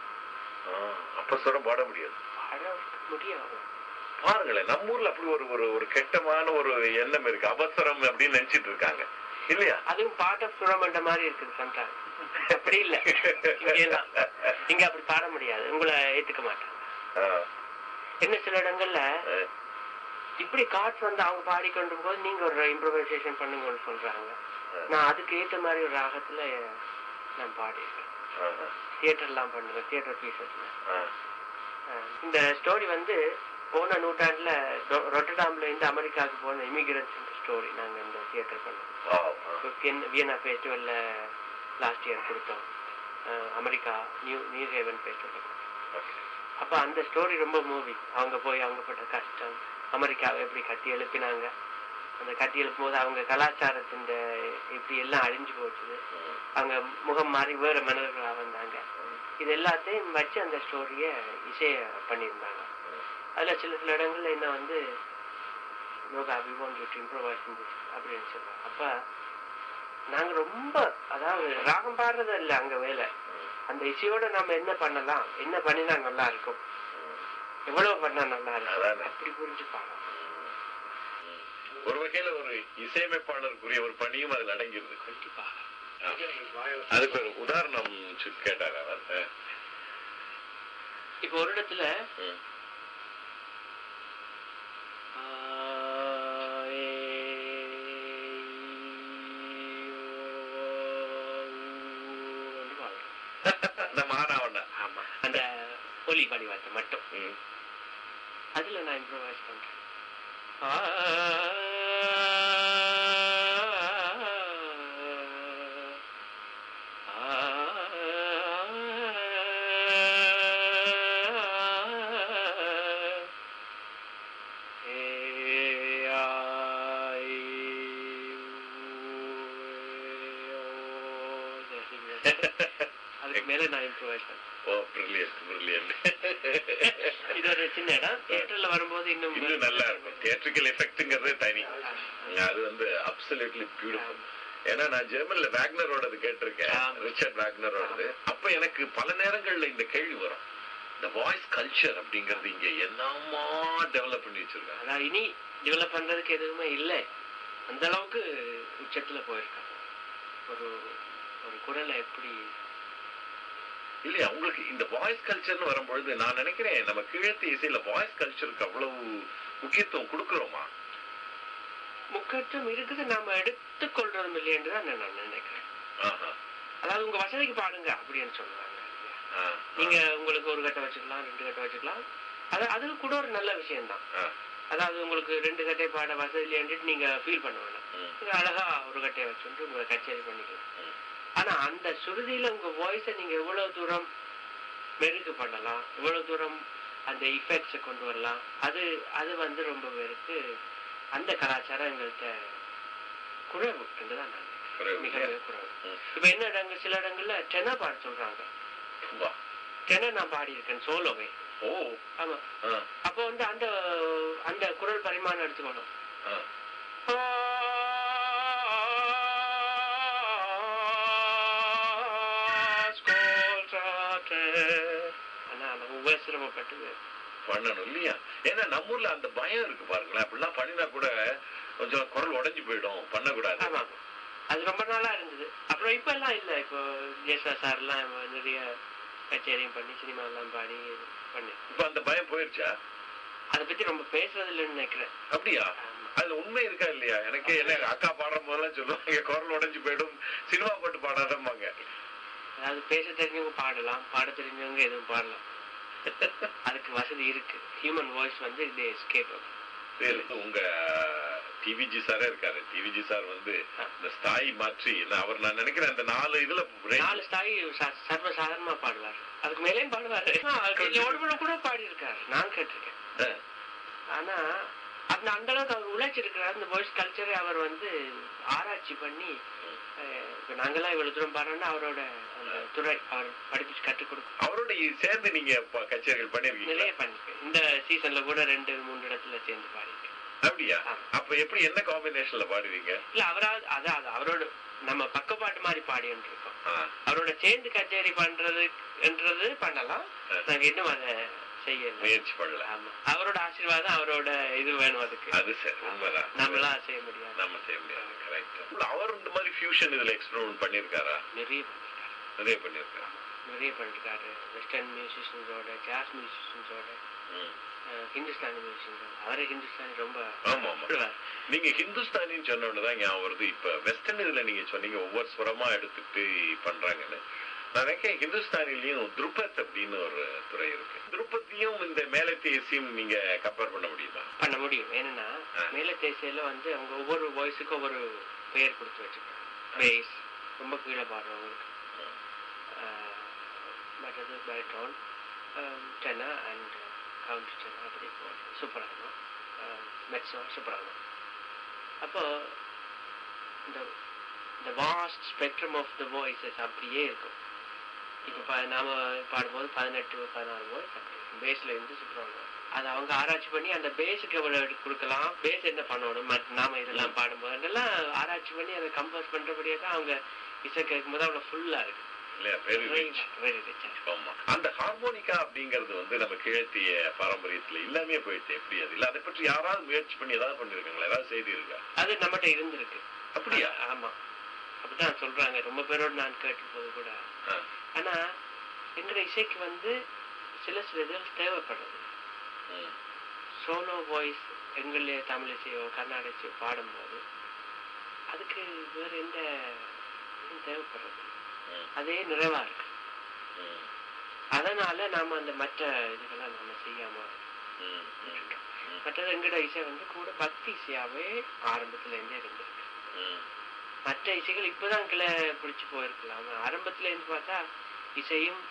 ஆ, அப்ப சுரம் பாட முடியாது பாட முடியாது பாருங்களேன் நம்ம ஊர்ல அப்படி ஒரு ஒரு ஒரு கெட்டமான ஒரு எண்ணம் இருக்கு அவசரம் அப்படின்னு நினைச்சிட்டு இருக்காங்க இல்லையா அதுவும் பாட்ட சுரமண்ட மாதிரி இருக்குது சம்டைம் அப்படி இல்ல இங்க எல்லாம் இங்க அப்படி பாட முடியாது உங்களை ஏத்துக்க மாட்டாங்க ஆ, என்ன சில இடங்கள்ல ஆ, இப்படி காட்ஸ் வந்து அவங்க பாடிக்கொண்டு போது நீங்க ஒரு இம்ப்ரவைசேஷன் பண்ணுங்கன்னு சொல்றாங்க நான் அதுக்கு ஏத்த மாதிரி ஒரு ராகத்துல நான் பாடியிருக்கேன் ஆ, தியேட்டர்லாம் பண்ணுவேன் தியேட்டர் பீசஸ்ல ஆ, இந்த ஸ்டோரி வந்து போன நூற்றாண்டுல ரொ- ரொட்டர்டாம்ல இருந்து அமெரிக்காவுக்கு போன இமிகிரன்ஸ் ஸ்டோரி நாங்க இந்த தியேட்டர் பண்ணோம் wow, ஆ, இப்போ வியன் வியனா ஃபெஸ்டிவல்ல லாஸ்ட் இயர் கொடுத்தோம் அஹ் America New New Haven festival okay. அப்போ அந்த ஸ்டோரி ரொம்ப மூவி அவங்க போய் அவங்க பட்ட கஷ்டம் அமெரிக்காவை எப்படி கட்டி எழுப்பினாங்க அந்த கட்டி எழுப்பும் போது அவங்க கலாச்சாரத்தின் இப்படி எல்லாம் அழிஞ்சு போச்சுது ம், அவங்க முகம் மாறி வேற மனிதர்களாக வந்தாங்க இது எல்லாத்தையும் வச்சு அந்த ஸ்டோரியை இசைய பண்ணியிருந்தாங்க அதுல சில சில இடங்கள்ல என்ன வந்து yoga we want you to improvise அப்படின்னு சொல்லுவாங்க அப்ப நாங்க ரொம்ப அதாவது ராகம் பாடுறது இல்ல அங்க வேலை அந்த இசையோட நாம என்ன பண்ணலாம் என்ன பண்ணினா நல்லா இருக்கும் எவ்வளவு பண்ணா நல்லா இருக்கும் அதானே. அப்படி புரிஞ்சுப்பாங்க ம். ஒரு வகையில ஒரு இசையமைப்பாளருக்குரிய ஒரு பணியும் அதுல அடங்கிருது கண்டிப்பா ஆ. அதுக்கு ஒரு உதாரணம் சு- கேட்டார் அவர் ஆ, இப்போ ஒரு இடத்துல ம், அந்த மாறாவண்ணா ஆமா அந்த ஒலி படிவாத்தை மட்டும் ம் அதுல நான் இம்ப்ரோவைஸ் பண்றேன் அதுக்கு மேல நான் இம்ப்ரோவைஸ் பண்ணேன் ஓ பிரில்லியன்ட் பிரில்லியன்ட் இது ஒரு சின்ன இடம் தியேட்டர்ல வரும்போது இன்னும் இன்னும் நல்லா இருக்கும் தியேட்ரிக்கல் எஃபெக்ட்ங்கிறதே தனி அது வந்து அப்சல்யூட்லி பியூட்டிஃபுல் ஏன்னா நான் ஜெர்மன்ல வேக்னரோடது கேட்டிருக்கேன் ஆமா. ரிச்சர்ட் வேக்னரோடது அப்ப எனக்கு பல நேரங்கள்ல இந்த கேள்வி வரும் இந்த வாய்ஸ் கல்ச்சர் அப்படிங்கறது இங்க என்னமா டெவலப் பண்ணி வச்சிருக்காங்க அதான் இனி டெவலப் பண்றதுக்கு எதுவுமே இல்லை அந்த அளவுக்கு உச்சத்துல போயிருக்காங்க ஒரு ஒரு குரலை எப்படி இல்லையா உங்களுக்கு இந்த வாய்ஸ் கல்ச்சர்னு வரும்பொழுது நான் நினைக்கிறேன் நம்ம கிழத்து இசையில வாய்ஸ் கல்ச்சருக்கு அவ்வளவு முக்கியத்துவம் கொடுக்கிறோமா முக்கியத்துவம் இருக்குது நாம எடுத்துக்கொள்றதும் இல்லையென்று தான் நான் நினைக்கிறேன் ஆஹா. அதாவது உங்க வசதிக்கு பாடுங்க அப்படின்னு சொல்லுவாங்க ஆ, நீங்க உங்களுக்கு ஒரு கட்டை வச்சுக்கலாம் ரெண்டு கட்டை வச்சுக்கலாம் அது அது கூட ஒரு நல்ல விஷயம்தான் ஆ, அதாவது உங்களுக்கு ரெண்டு கட்டை பாட வசதி இல்லைன்ட்டு நீங்க ஃபீல் பண்ண வேண்டாம் ம், நீங்க அழகா ஒரு கட்டையை வச்சுட்டு உங்க கச்சேரி பண்ணிக்கலாம் ம். ஆனா அந்த சுருதியில உங்க வாய்ஸை நீங்க எவ்வளவு தூரம் மெருகு பண்ணலாம் எவ்வளவு தூரம் அந்த இஃபெக்ட்ஸை கொண்டு வரலாம் அது அது வந்து ரொம்ப பேருக்கு அந்த கலாச்சாரம் எங்கள்கிட்ட குறைவு என்றுதான் நான் குறைவு நினைக்கிறேன். மிக இல்லையா? மிக குறைவு ம். இப்ப என்ன இடங்க சில இடங்கள்ல டெனா பாட சொல்றாங்க வா. டென நான் பாடியிருக்கேன் சோலோவே ஓ ஆமா ஆ, அப்போ வந்து அந்த அந்த குரல் பரிமாணம் எடுத்துக்கணும் ஆ. ஆனா நம்ம உபசிரமப்பட்டு பண்ணணும் இல்லையா ஏன்னா நம்ம ஊர்ல அந்த பயம் இருக்கு பாருங்களேன் அப்படிலாம் பண்ணினா கூட கொஞ்சம் குரல் உடைஞ்சு போயிடும் பண்ணக்கூடாது ஆமா அது ரொம்ப நாளா இருந்தது அப்புறம் இப்ப எல்லாம் இல்ல இப்போ ஜேசா சார் எல்லாம் நிறைய கச்சேரியும் பண்ணி சினிமா எல்லாம் பாடி பண்ணி இப்ப அந்த பயம் போயிருச்சா அதை பத்தி ரொம்ப பேசுறது இல்லைன்னு நினைக்கிறேன் அப்படியா ஆமா. அதுல உண்மை இருக்கா இல்லையா எனக்கு என்ன அக்கா பாடுற போதெல்லாம் சொல்லுவாங்க குரல் உடைஞ்சு போயிடும் சினிமா பாட்டு பாடாதம்பாங்க அதாவது பேச தெரிஞ்சவங்க பாடலாம் பாட தெரிஞ்சவங்க எதுவும் பாடலாம் அதுக்கு வசதி இருக்கு ஹியூமன் வாய்ஸ் வந்து இது எஸ்கேப் சரி உங்க டிவிஜி சாரே இருக்காரு டிவிஜி சார் வந்து இந்த ஸ்தாயி மாற்றி நான் அவர் நான் நினைக்கிறேன் அந்த நாலு இதுல range- நாலு ஸ்தாயி ச- சர்வ சாதாரணமா பாடுவார் அதுக்கு மேலேயும் பாடுவாரு உடம்புல கூட பாடி இருக்காரு நான் கேட்டிருக்கேன் ஆ, ஆனா அந்த அந்த அளவுக்கு அவர் உழைச்சிருக்கிறார் இந்த வாய்ஸ் கல்ச்சரை அவர் வந்து ஆராய்ச்சி பண்ணி அஹ், இப்ப நாங்கெல்லாம் இவ்வளவு தூரம் பாடுறோம்னா அவரோட அந்த துறை அவர் படிப்பிச்சு கற்றுக் கொடுக்கும் அவரோட இ- சேர்ந்து நீங்க ப- கச்சேரிகள் பண்ணிருக்கீங்களா நிறைய பண்ணிருக்கேன் இந்த சீசன்ல கூட ரெண்டு மூணு இடத்துல சேர்ந்து பாடிருக்கேன் அப்படியா அப்ப எப்படி என்ன காம்பினேஷன்ல பாடுவீங்க இல்ல அவராவது அதான் அது அவரோட நம்ம பக்கப்பாட்டு மாதிரி பாடிட்டு இருக்கோம் ஆ, அவரோட சேர்ந்து கச்சேரி பண்றது என்றது பண்ணலாம் நாங்க இன்னும் அதை செய்யல முயற்சி பண்ணல ஆமா அவரோட ஆசீர்வாதம் அவரோட இது வேணும் அதுக்கு அது சரி உண்மைதான் நம்மளாம் செய்ய முடியாது நம்ம செய்ய முடியாது கரெக்ட் அவர் இந்த மாதிரி ஃபியூஷன் இதுல எக்ஸ்பெரிமெண்ட் பண்ணிருக்காரா நிறைய பண்ணிருக்காரு நிறைய பண்ணிருக்காரு நிறைய பண்ணிருக்காரு வெஸ்டர்ன் மியூசிஷியன்ஸோட ஜாஸ் மியூசிஷியன்ஸோட ம். ஹிந்துஸ்தானி மியூசிஷியன்ஸ் அவரே ஹிந்துஸ்தானி ரொம்ப ஆமா ஆமா பாடுவார். நீங்க ஹிந்துஸ்தானின்னு சொன்ன உடனே தான் ஞாபகம் வருது இப்ப வெஸ்டர்ன் இதுல நீங்க சொன்னீங்க ஒவ்வொரு ஸ்வரமா எடுத்துட்டு பண்றாங்கன்னு நான் நினைக்கிறேன் ஹிந்துஸ்தானிலையும் துருபத் அப்படின்னு ஒரு துறை இருக்கு துருபத்தையும் இந்த மேலத்திய இசையும் நீங்க கம்பேர் பண்ண முடியுமா பண்ண முடியும் ஏன்னா ஆ. மேல தேசியில வந்து அவங்க ஒவ்வொரு வாய்ஸுக்கும் ஒவ்வொரு பெயர் கொடுத்து வச்சிருக்காங்க பேஸ் ரொம்ப கீழே பாடுறவங்களுக்கு மற்றது பேட்ரோன் டெனா அண்ட் கவுண்ட் டெனா அப்படி போடுறது சூப்பராகணும் மெட்ஸோ சூப்பராகணும் அப்போ இந்த இந்த vast spectrum of the voices அப்படியே இருக்கும் இப்போ ப நாம பாடும்போது பதினெட்டு பதினாறு வாய்ஸ் அப்படி பேஸ்ல இருந்து சூப்பராக அதை அவங்க ஆராய்ச்சி பண்ணி அந்த பேஸுக்கு எவ்வளவு எடுத்து கொடுக்கலாம் பேஸ் என்ன பண்ணணும் மற்ற நாம இதெல்லாம் பாடும்போது அதெல்லாம் ஆராய்ச்சி பண்ணி அதை கம்போஸ் பண்றபடியே தான் அவங்க இசை கேட்கும்போது அவ்வளோ ஃபுல்லா இருக்கு இல்லையா வெரி ரிச் வெரி ரிச் ஆமா அந்த ஹார்மோனிகா அப்படிங்கிறது வந்து நம்ம கிழத்திய பாரம்பரியத்துல இல்லாமே போயிடுச்சு எப்படி அது இல்ல அதை பற்றி யாராவது முயற்சி பண்ணி ஏதாவது பண்ணிருக்காங்களா ஏதாவது செய்தி இருக்கா அது நம்மகிட்ட இருந்திருக்கு அப்படியா ஆ- ஆமா அப்படிதான் சொல்றாங்க ரொம்ப பேரோட நான் கேட்டபோது கூட ஆ. ஆனா எங்களோட இசைக்கு வந்து சில சில இதுகள் தேவைப்படுறது ம். சோலோ வாய்ஸ் எங்களே தமிழ் இசையோ கர்நாடக இசையோ பாடும்போது அதுக்கு வேற எந்த இதுவும் தேவைப்படுறது ம். அதே நிறைவா இருக்கு ம். அதனால நாம அந்த மற்ற இதுகள்லாம் நம்ம செய்யாம ம். ம். மற்றது எங்கட இசை வந்து கூட பக்தி இசையாவே ஆரம்பத்துல இருந்தே இருந்திருக்கு ம். மற்ற இசைகள் இப்பதான் கிளை பிடிச்சு போயிருக்கலாம் ஆனா ஆரம்பத்துல இருந்து பார்த்தா இசையும்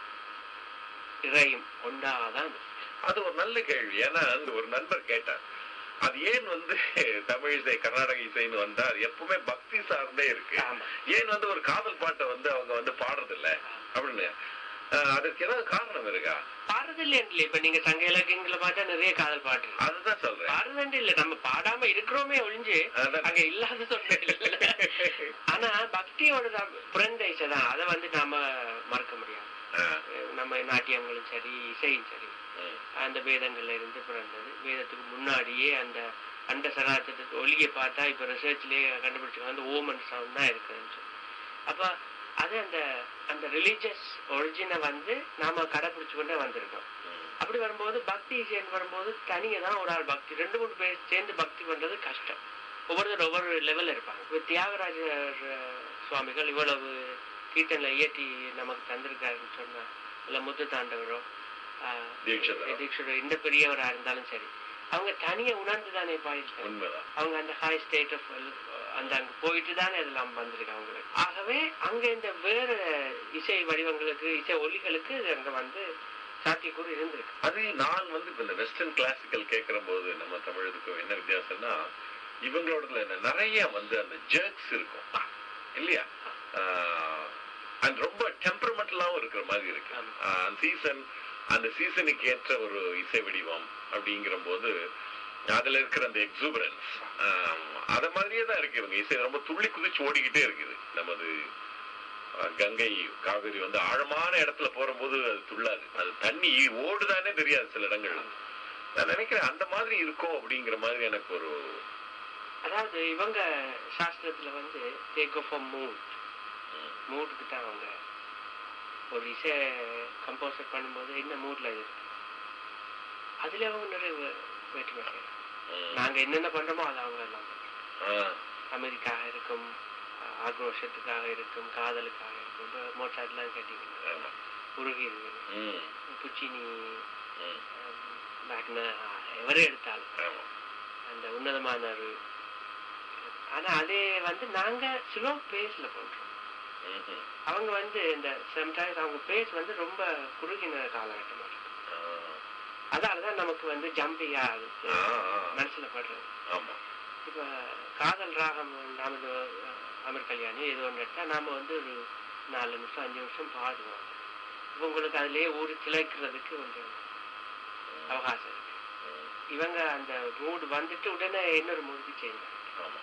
இறையும் ஒன்றாதான் இருந்துச்சு. அது ஒரு நல்ல கேள்வி ஏன்னா அந்த ஒரு நண்பர் கேட்டார் அது ஏன் வந்து தமிழ் இசை கர்நாடக இசைன்னு வந்தா அது எப்பவுமே பக்தி சார்ந்தே இருக்கு ஆமா ஏன் வந்து ஒரு காதல் பாட்டை வந்து அவங்க வந்து பாடுறது இல்ல அப்படின்னு அஹ், அதுக்கு ஏதாவது காரணம் இருக்கா பாடுறது இல்லையா இப்ப நீங்க சங்க இலக்கியங்களை பார்த்தா நிறைய காதல் பாட்டு இருக்கு. அதுதான் சொல்றேன் பாடுறது இல்ல நம்ம பாடாம இருக்கிறோமே ஒழிஞ்சு அதான். அங்க இல்லாத சொல்ல ஆனா பக்தியோட தான் பிறந்த இசை தான் அதை வந்து நாம மறக்க முடியாது அஹ், நம்ம நாட்டியங்களும் சரி இசையும் சரி ம், அந்த வேதங்கள்ல இருந்து பிறந்தது வேதத்துக்கு முன்னாடியே அந்த அண்ட சராசரத்து ஒளியை பார்த்தா இப்ப ரிசர்ச்லயே கண்டுபிடிச்சிருக்காங்க அந்த ஓமன் சவுண்ட் தான் இருக்குதுன்னு சொல்லி அப்ப அது அந்த அந்த ரிலீஜியஸ் ஒரிஜினை வந்து நாம கடைபிடிச்சு கொண்டே வந்திருக்கோம் ம், அப்படி வரும்போது பக்தி இசைன்னு வரும்போது தனியாக தான் ஒரு ஆள் பக்தி ரெண்டு மூணு பேர் சேர்ந்து பக்தி பண்றது கஷ்டம் ஒவ்வொருத்தர் ஒவ்வொரு லெவல்ல இருப்பாங்க இப்ப தியாகராஜர் அஹ், சுவாமிகள் இவ்வளவு கீர்த்தனை இயற்றி நமக்கு தந்திருக்காருன்னு சொன்னா இல்ல முத்து தாண்டவரோ ஆஹ், தீட்சிதரோ. தீட்சிதரோ இந்த பெரியவரா இருந்தாலும் சரி அவங்க தனியா உணர்ந்து தானே பாடிருக்காங்க உண்மைதான் அவங்க அந்த ஹை ஸ்டேட் ஆஃப் அந்த அங்க போயிட்டு தானே அதெல்லாம் வந்திருக்கு அவங்களுக்கு ஆகவே அங்க இந்த வேற இசை வடிவங்களுக்கு இசை ஒலிகளுக்கு அங்க வந்து சாத்தியக்கூறு இருந்திருக்கு அது நான் வந்து இப்ப இந்த வெஸ்டர்ன் கிளாசிக்கல் கேட்கிற போது நம்ம தமிழுக்கும் என்ன வித்தியாசம்னா இவங்களோடதுல என்ன நிறைய வந்து அந்த ஜெர்க்ஸ் இருக்கும் இல்லையா அண்ட் ரொம்ப டெம்பரமெண்டலாவும் இருக்கிற மாதிரி இருக்கு ஆமா. அந்த சீசன் அந்த சீசனுக்கு ஏற்ற ஒரு இசை வடிவம் அப்படிங்கிற போது அதுல இருக்கிற அந்த எக்ஸூபரன்ஸ் அத மாதிரியே தான் இருக்கு இவங்க இசை ரொம்ப துள்ளி குதிச்சு ஓடிக்கிட்டே இருக்குது நமது அஹ், கங்கை காவிரி வந்து ஆழமான இடத்துல போற போது அது துள்ளாது அது தண்ணி ஓடுதானே தெரியாது சில இடங்கள்ல நான் நினைக்கிறேன் அந்த மாதிரி இருக்கும் அப்படிங்கிற மாதிரி எனக்கு ஒரு அதாவது இவங்க சாஸ்திரத்துல வந்து டேக் ஆஃப் அ மூட் ம், மூடுக்கு தான் அவங்க ஒரு இசை கம்போசர் பண்ணும்போது என்ன மூட்ல இருக்கு அதுல அவங்க நிறைய வே- வேற்றுமை செய்யறாங்க ம். நாங்க என்னென்ன பண்றோமோ அதை அவங்க எல்லாம் பண்றாங்க. ஆ, அமைதிக்காக இருக்கும் ஆ- ஆக்ரோஷத்துக்காக இருக்கும் காதலுக்காக இருக்கும் இப்போ மோட்டார்லாம் கேட்டீங்கன்னா ஆமா. உருகி இருக்கு ம், புச்சினி ம், பேக்னர் எவரே எடுத்தாலும் ஆமா. அந்த உன்னதமான ஒரு ஆனா அதே வந்து நாங்க ஸ்லோ பேஸ்ல பண்றோம் ம், ம். அவங்க வந்து இந்த சம்டைம்ஸ் அவங்க பேஸ் வந்து ரொம்ப குறுகின காலகட்டமா இருக்கு ஆ, அதாலதான் நமக்கு வந்து ஜம்பியா ஆ, ஆ. மனசுல படுறது ஆமா இப்ப காதல் ராகம் நாம அமர் கல்யாணி ஏதோ ஒன்று எடுத்தா நாம வந்து ஒரு நாலு நிமிஷம் அஞ்சு நிமிஷம் பாடுவோம் இப்ப உங்களுக்கு அதுலயே ஊறி திளைக்கிறதுக்கு கொஞ்சம் அவகாசம் இருக்கு ம், இவங்க அந்த மூடு வந்துட்டு உடனே இன்னொரு மூடுக்கு சேஞ்ச் ஆமா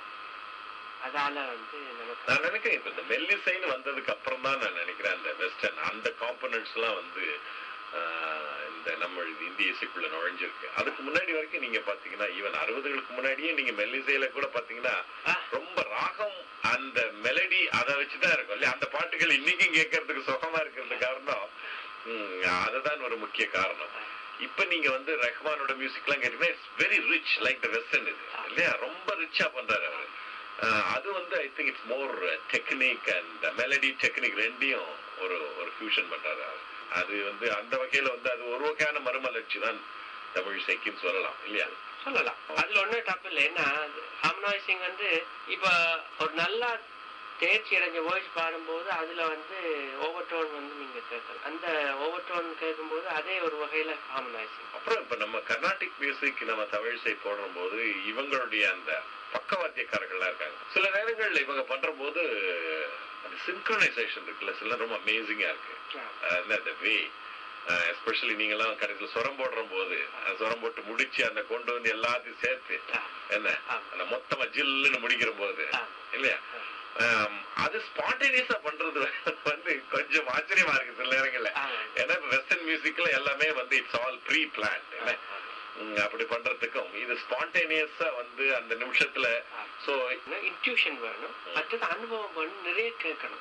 அதால வந்து நமக்கு நான் நினைக்கிறேன் இப்ப இந்த மெல்லிசைன்னு வந்ததுக்கு அப்புறம் தான் நான் நினைக்கிறேன் அந்த வெஸ்டர்ன் அந்த காம்பனன்ட்ஸ் எல்லாம் வந்து ஆஹ், இந்த நம்ம இந்திய இசைக்குள்ள நுழைஞ்சிருக்கு அதுக்கு முன்னாடி வரைக்கும் நீங்க பாத்தீங்கன்னா ஈவன் அறுபதுகளுக்கு முன்னாடியே நீங்க மெல்லிசையில கூட பாத்தீங்கன்னா ஆ. ரொம்ப ராகம் அந்த மெலடி அதை வச்சுதான் இருக்கும் இல்லையா அந்த பாட்டுகள் இன்னைக்கும் கேட்கறதுக்கு சுகமா இருக்கிறது காரணம் ம், அதுதான் ஒரு முக்கிய காரணம் இப்ப நீங்க வந்து ரஹ்மானோட மியூசிக் எல்லாம் கேட்டீங்கன்னா it's very rich like the western இது இல்லையா ரொம்ப ரிச்சா பண்றாரு அவரு ஆஹ் அது வந்து I think it's more technique and melody technique ரெண்டையும் ஒரு ஒரு ஃபியூஷன் பண்றாரு அவர் அது வந்து அந்த வகையில வந்து அது ஒரு வகையான மறுமலர்ச்சி தான் தமிழ் இசைக்குன்னு சொல்லலாம் இல்லையா சொல்லலாம் அதுல ஒண்ணும் தப்பு இல்லை ஏன்னா ஹார்மோனைசிங் வந்து இப்ப ஒரு நல்லா தேர்ச்சி அடைஞ்ச வாய்ஸ் பாடும்போது அதுல வந்து ஓவர் டோன் வந்து நீங்க கேட்கலாம் அந்த ஓவர் டோன் கேட்கும்போது அதே ஒரு வகையில ஹார்மோனைசிங் அப்புறம் இப்ப நம்ம கர்நாடிக் மியூசிக் நம்ம தமிழ் இசை போடும் போது இவங்களுடைய அந்த பக்கவாத்தியக்காரர்கள்லாம் இருக்காங்க சில நேரங்கள்ல இவங்க பண்ற போது அந்த சிங்க்ரனைசேஷன் இருக்குல்ல சில ரொம்ப அமேசிங்கா இருக்கு அஹ் என்ன அந்த வே எஸ்பெஷலி நீங்கெல்லாம் கடைசியில் சுரம் போடுற போது அந்த சுரம் போட்டு முடிச்சு அந்த கொண்டு வந்து எல்லாத்தையும் சேர்த்து என்ன அந்த மொத்தமா ஜில்லுன்னு முடிக்கிற போது இல்லையா ஆம், அது ஸ்பான்டேனியஸா பண்றது வந்து கொஞ்சம் ஆச்சரியமா இருக்கு சில நேரங்கள்ல ஏன்னா இப்ப வெஸ்டர்ன் மியூசிக்ல எல்லாமே வந்து இட்ஸ் ஆல் ப்ரீ பிளான் அப்படி பண்றதுக்கும் இது ஸ்பான்டேனியஸா வந்து அந்த நிமிஷத்துல சோ இன்ட்யூஷன் வேணும் மற்றது அனுபவம் வேணும் நிறைய கேட்கணும்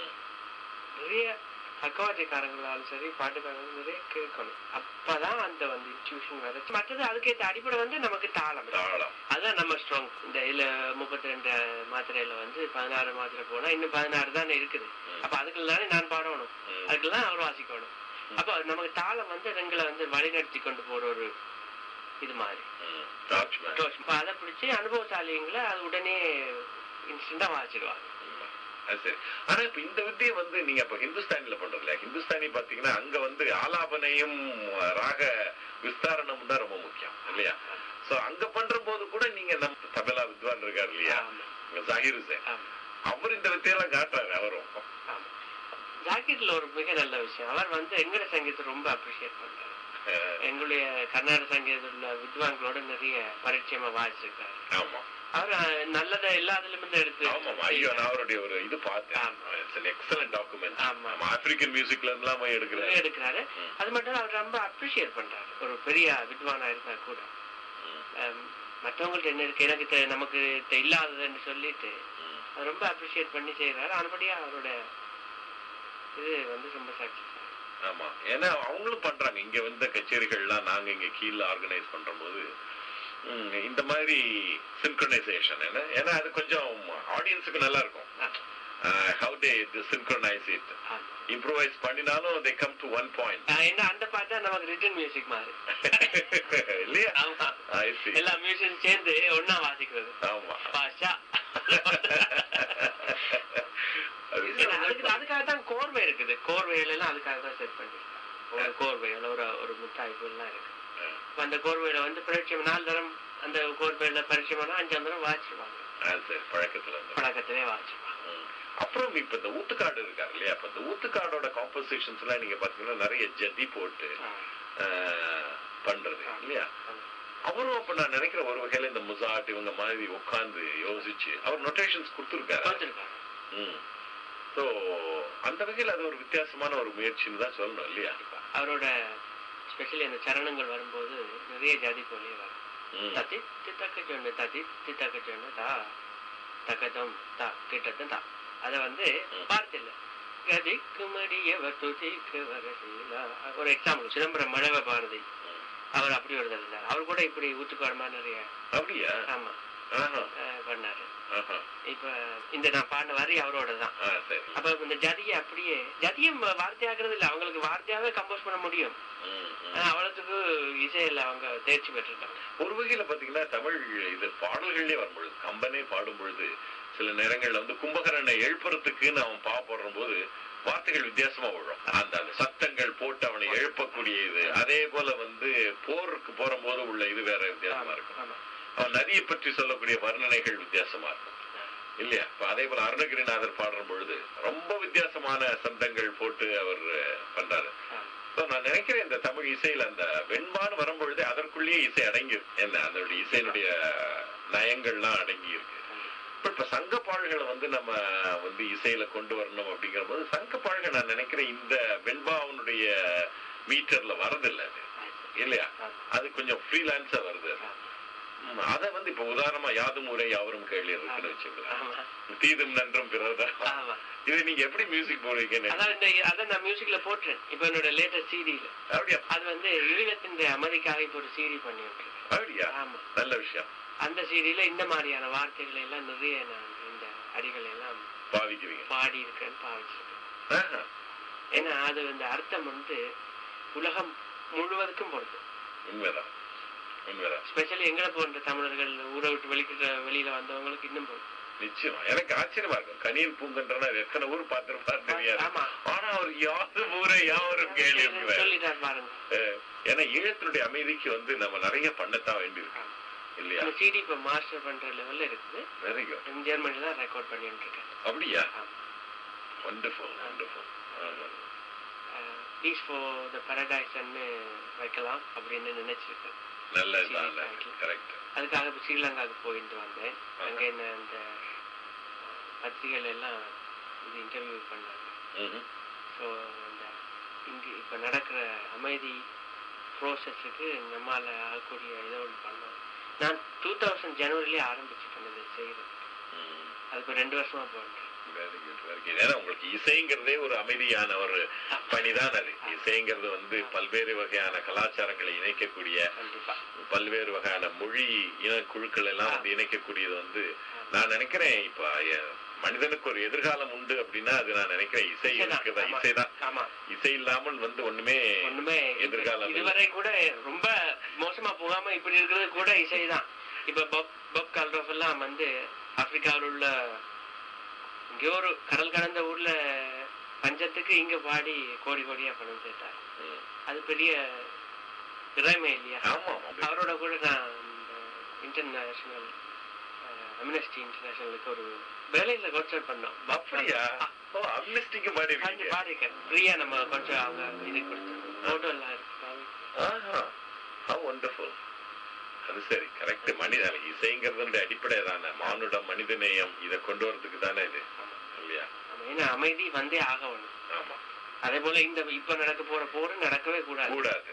நிறைய பக்கவாத்தியக்காரங்களாலும் சரி பாட்டுக்காரங்களும் நிறைய கேட்கணும் அப்பதான் அந்த வந்து இன்ட்யூஷன் வர மற்றது அதுக்கேற்ற அடிப்படை வந்து நமக்கு தாளம் தாளம் அதான் நம்ம ஸ்ட்ராங் இந்த இதுல முப்பத்தி ரெண்டு மாத்திரையில வந்து பதினாறு மாத்திரை போனா இன்னும் பதினாறு தானே இருக்குது அப்ப அதுக்குள்ள தானே நான் பாடணும் ம். அதுக்கெல்லாம் அவர் வாசிக்கணும் அப்ப நமக்கு தாளம் வந்து எங்களை வந்து வழிநடத்தி கொண்டு போற ஒரு இது மாதிரி ம், torch man. இப்ப அதை பிடிச்சி அனுபவசாலிங்களை அது உடனே இன்ஸ்டன்டா வாசிடுவாங்க ம், அது சரி ஆனா இப்ப இந்த வித்தியை வந்து நீங்க இப்ப ஹிந்துஸ்தானில பண்றது இல்லையா ஹிந்துஸ்தானி பாத்தீங்கன்னா அங்க வந்து ஆலாபனையும் ராக விஸ்தாரணமும் தான் ரொம்ப முக்கியம் இல்லையா சோ அங்க பண்ற போது கூட நீங்க நம்ம தபலா வித்வான் இருக்காரு இல்லையா ஆமா. ஜாகிர் ஹுசேன் ஆமா. அவர் இந்த வித்தையெல்லாம் காட்டுறாரு அவரும் ஆமா. ஜாக்கெட்ல ஒரு மிக நல்ல விஷயம் அவர் வந்து எங்கட சங்கீதத்தை ரொம்ப அப்ரிஷியேட் பண்றாரு அஹ், எங்களுடைய கர்நாடக சங்கீதத்துல வித்வான்களோட நிறைய பரிச்சயமா வாசிச்சிருக்காரு ஆமா அவர் அஹ், நல்லதை எல்லாத்துலயும் இருந்து எடுத்து ஆமா ஐயோ நான் அவருடைய ஒரு இது பார்த்தேன் ஆமா. இட்ஸ் எக்ஸலன்ட் டாக்குமெண்ட் ஆமா. நம்ம ஆப்பிரிக்கன் மியூசிக்ல இருந்தெல்லாம் போய் எடுக்கிறாரு எடுக்கிறாரு ம். அது மட்டும் இல்ல, அவர் ரொம்ப அப்ரிஷியேட் பண்றாரு ஒரு பெரிய வித்வானா இருந்தா கூட ம், அஹ், மற்றவங்கள்ட்ட என்ன இருக்கு எனக்கு தெ- நமக்கு தெ- இல்லாததுன்னு சொல்லிட்டு ம். அது ரொம்ப அப்ரிஷியேட் பண்ணி செய்யறாரு அதுபடியா அவரோட இது வந்து ரொம்ப சக்சஸ் ஆமா ஏன்னா அவங்களும் பண்றாங்க இங்க வந்த கச்சேரிகள்லாம் நாங்க இங்க கீழே ஆர்கனைஸ் பண்ற போது ம், இந்த மாதிரி சின்க்ரனைசேஷன் என்ன ஏன்னா அது கொஞ்சம் ஆடியன்ஸுக்கு நல்லா இருக்கும் how they synchronise it improvise பண்ணினாலும் they come to one point என்ன அந்த பாட்டு தான் நமக்கு ரிட்டன் மியூசிக் மாதிரி இல்லையா ஆமா I see. எல்லா மியூசியம் சேர்ந்து ஒண்ணா வாசிக்கிறது ஆமா பாஷா அது இல்ல, அதுக்கு அதுக்காக தான் கோர்வை இருக்குது கோர்வையில எல்லாம் அதுக்காக தான் செட் பண்ணிருக்காங்க ஒரு கோர்வையில ஒரு ஒரு மிட்டாய் எல்லாம் இருக்கு இப்ப அந்த கோர்வையில வந்து பரிச்சயம் நாலு தரம் அந்த கோர்வையில பரிச்சயம்னா அஞ்சாம் தரம் வாசிடுவாங்க ஆ, சரி பழக்கத்துல இருந்து பழக்கத்திலே வாசிடுவாங்க ம். அப்புறம் இப்ப இந்த ஊத்துக்காடு இருக்காரு இல்லையா அப்ப இந்த ஊத்துக்காடோட காம்போசிஷன்ஸ் எல்லாம் நீங்க பாத்தீங்கன்னா நிறைய ஜதி போட்டு ஆஹ், பண்றது இல்லையா அவரும் அப்ப நான் நினைக்கிற ஒரு வகையில இந்த முசாட் இவங்க மாதிரி உட்கார்ந்து யோசிச்சு அவர் நொட்டேஷன்ஸ் கொடுத்துருக்காரு பார்த்துருக்காங்க ம் ஸோ அந்த வகையில் அது ஒரு வித்தியாசமான ஒரு முயற்சின்னு தான் சொல்லணும் இல்லையா அவரோட ஸ்பெஷலி அந்த சரணங்கள் வரும்போது நிறைய ஜாதி போலே வரும் ம். தத்தி தித்தக்க சொன்னு தத்தி தித்தக்க சொன்னு தா தக்கதம் தா கிட்டத்தம் தா அதை வந்து ம். பார்த்தில்ல கதிக்குமடியவர் துதிக்கு வரசீலா ஒரு எக்ஸாம்பிள் சிதம்பரம் மழவ பாரதி அவர் அப்படி ஒரு இருந்தார் அவர் கூட இப்படி ஊத்துக்காரமா நிறைய அப்படியா ஆமா ஆஹா, அஹ், பண்ணாரு ஆஹா. இப்ப இந்த நான் பாடின வரி அவரோட தான் ஆ, சரி அப்ப இந்த ஜதியை அப்படியே ஜதியம் வார்த்தையாகிறது இல்ல அவங்களுக்கு வார்த்தையாவே கம்போஸ் பண்ண முடியும் ம், ம். ஆனா அவ்வளவுக்கு இசையில அவங்க தேர்ச்சி பெற்றிருக்காங்க ஒரு வகையில பாத்தீங்கன்னா தமிழ் இது பாடல்கள்லயே வரும்பொழுது கம்பனே பாடும் பொழுது சில நேரங்கள்ல வந்து கும்பகரனை எழுப்புறதுக்குன்னு அவன் பாப்படுற போது வார்த்தைகள் வித்தியாசமா விழும் அந்த அந்த சத்தங்கள் போட்டு அவனை எழுப்பக்கூடிய இது அதே போல வந்து போருக்கு போற போது உள்ள இது வேற வித்தியாசமா இருக்கும் ஆமா அவன் நதியை பற்றி சொல்லக்கூடிய வர்ணனைகள் வித்தியாசமா இருக்கும் இல்லையா இப்ப அதே போல அருணகிரிநாதர் பாடுற பொழுது ரொம்ப வித்தியாசமான சந்தங்கள் போட்டு அவர் அஹ், பண்றாரு ஆமா. So, நான் நினைக்கிறேன் இந்த தமிழ் இசையில அந்த வெண்பான்னு வரும்பொழுதே அதற்குள்ளேயே இசை அடங்கி என்ன அதனுடைய இசையினுடைய நயங்கள்லாம் அடங்கி இருக்கு இப்ப இப்ப சங்க பாடல்களை வந்து நம்ம வந்து இசையில கொண்டு வரணும் அப்படிங்கிற போது சங்க பாடல்கள் நான் நினைக்கிறேன் இந்த வெண்பாவனுடைய மீட்டர்ல வரதில்லை அது இல்லையா ஆமா. அது கொஞ்சம் ஃப்ரீலான்ஸா வருது அது. ம், அத வந்து இப்ப உதாரணமா யாதும் ஊரே யாவரும் கேள்வி இருக்குன்னு வச்சுக்கலாம் ஆமா தீதும் நன்றும் பிறர்தான் ஆமா இது நீங்க எப்படி மியூசிக் போடுவீங்கன்னு அதான் இந்த அதான் நான் மியூசிக்ல போட்டேன் இப்ப என்னோட லேட்டஸ்ட் சீடியில அப்படியா அது வந்து ஈழத்தின் அமைதிக்காக இப்ப ஒரு சீடி பண்ணி விட்டுருக்கேன் அப்படியா ஆமா நல்ல விஷயம் அந்த சீடியில இந்த மாதிரியான வார்த்தைகளை எல்லாம் நிறைய நான் இந்த அடிகளை எல்லாம் பாவிக்கிறீங்க பாடி இருக்கேன் பாவிச்சிருக்கேன் ஆஹா. ஏன்னா அது இந்த அர்த்தம் வந்து உலகம் முழுவதுக்கும் பொறுத்து உண்மைதான் உண்மைதான் ஸ்பெஷலி எங்களை போன்ற தமிழர்கள் ஊரை விட்டு வெளிக்கிற வெளியில வந்தவங்களுக்கு இன்னும் பொறுத்து நிச்சயமா எனக்கு ஆச்சரியமா இருக்கும் கனியன் பூங்கன்றனா எத்தனை ஊர் பார்த்திருப்பாரு தெரியாது ஆமா ஆனா அவர் யாது ஊரே யாவரும் கேள்வி இருக்கிறார் சொல்லிட்டார் பாருங்க அஹ், ஏன்னா ஈழத்தினுடைய அமைதிக்கு வந்து நம்ம நிறைய பண்ணத்தான் வேண்டியிருக்கு இல்லையா இந்த சிடி இப்ப மாஸ்டர் பண்ற லெவல்ல இருக்குது வெரி குட் ஜெர்மனில தான் ரெக்கார்ட் பண்ணிட்டு இருக்கேன் அப்படியா ஆமா. Wonderful wonderful peace for the பரடைஸ்ன்னு வைக்கலாம் அப்படின்னு நினைச்சிருக்கேன் நல்லதுதான் கரெக்ட் அதுக்காக இப்போ ஸ்ரீலங்காவுக்கு போயிட்டு வந்தேன் அங்க என்ன அந்த பத்திரிகைகள் எல்லாம் இது இன்டர்வியூ பண்ணாங்க ஸோ அந்த இங்கு இப்போ நடக்கிற அமைதி ப்ரோசஸுக்கு நம்மால் ஆகக்கூடிய இதை ஒன்று பண்ணோம் நான் டூ தௌசண்ட் ஜனவரிலே ஆரம்பிச்சுட்டேன் இதை செய்கிறேன் அது இப்போ ரெண்டு வருஷமா போன்றேன் வெரி குட் வெரி குட் ஏன்னா உங்களுக்கு இசைங்கிறதே ஒரு அமைதியான ஒரு பணிதான் அது இசைங்கிறது வந்து பல்வேறு வகையான கலாச்சாரங்களை இணைக்கக்கூடிய கண்டிப்பா பல்வேறு வகையான மொழி இனக்குழுக்கள் எல்லாம் வந்து இணைக்கக்கூடியது வந்து நான் நினைக்கிறேன் இப்ப அஹ், மனிதனுக்கு ஒரு எதிர்காலம் உண்டு அப்படின்னா அது நான் நினைக்கிறேன் இசை இருக்குதான் ஆமா. இசைதான் ஆமா இசை இல்லாமல் வந்து ஒண்ணுமே ஒண்ணுமே எதிர்காலம் இல்லை. இதுவரை கூட ரொம்ப மோசமா போகாம இப்படி இருக்கிறது கூட இசைதான் இப்ப பப் பப் கால்ரோஃப் எல்லாம் வந்து ஆப்பிரிக்காவில் உள்ள இங்கே ஒரு கடல் கடந்த ஊர்ல பஞ்சத்துக்கு இங்க பாடி கோடி கோடியா பணம் சேர்த்தார் ம். அது பெரிய திறமை இல்லையா ஆமா ஆமா. அவரோட கூட நான் இன்டர்நேஷனல் அம்னஸ்டி இன்டர்நேஷனலுக்கு ஒரு வேலையில கான்சர்ட் பண்ணோம் அப்படியா ஓ அம்னிஸ்டிக்கு பாடி பாடி இருக்கீங்க பாடிருக்கேன் ஃப்ரீயா நம்ம கொஞ்சம் அவங்க இது கொடுத்தோம் ஃபோட்டோ எல்லாம் இருக்கு ஆஹா how wonderful அது சரி கரெக்ட் மனித இசைங்கிறது அடிப்படை தானே மானுட மனிதநேயம் இதை கொண்டு வரதுக்கு தானே இது இல்லையா ஆமா, ஏன்னா அமைதி வந்தே ஆகணும் ஆமா அதே போல இந்த இப்ப நடக்க போற போரு நடக்கவே கூடாது கூடாது